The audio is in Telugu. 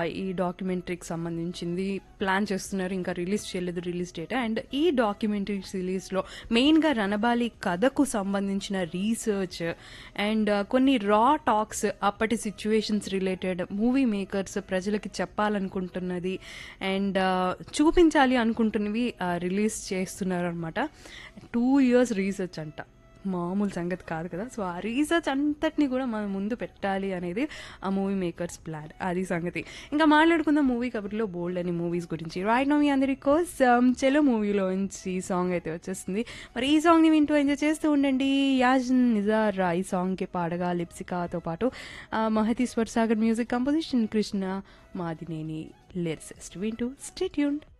ఈ డాక్యుమెంటరీకి సంబంధించింది ప్లాన్ చేస్తున్నారు ఇంకా రిలీజ్ చేయలేదు రిలీజ్ డేట్ అండ్ ఈ డాక్యుమెంటరీ సిరీస్లో మెయిన్గా రణబాలి కథకు సంబంధించిన రీసెర్చ్ అండ్ కొన్ని రా టాక్స్ అప్పటి సిచ్యువేషన్స్ రిలేటెడ్ మూవీ మేకర్స్ ప్రజలకి చెప్పాలనుకుంటున్నది అండ్ చూపించాలి అనుకుంటున్నవి రిలీజ్ చేస్తున్నారు అనమాట టూ ఇయర్స్ రీసెర్చ్ అంట మామూలు సంగతి కాదు కదా సో ఆ రీసెర్చ్ అంతటిని కూడా మనం ముందు పెట్టాలి అనేది ఆ మూవీ మేకర్స్ ప్లాన్ అది సంగతి ఇంకా మాట్లాడుకుందాం మూవీ కబుర్లో బోల్డ్ అని మూవీస్ గురించి రైట్ నో మీ అందరి కోసం చెలో మూవీలో నుంచి సాంగ్ అయితే వచ్చేస్తుంది మరి ఈ సాంగ్ని వింటూ ఎంజాయ్ చేస్తూ ఉండండి యాజ్ నిజార్ ఈ సాంగ్కి పాడగా లిప్సికాతో పాటు ఆ, Mahathiswar Sagar music composition Krishna Madineni lyricist వింటూ స్టేట్యూన్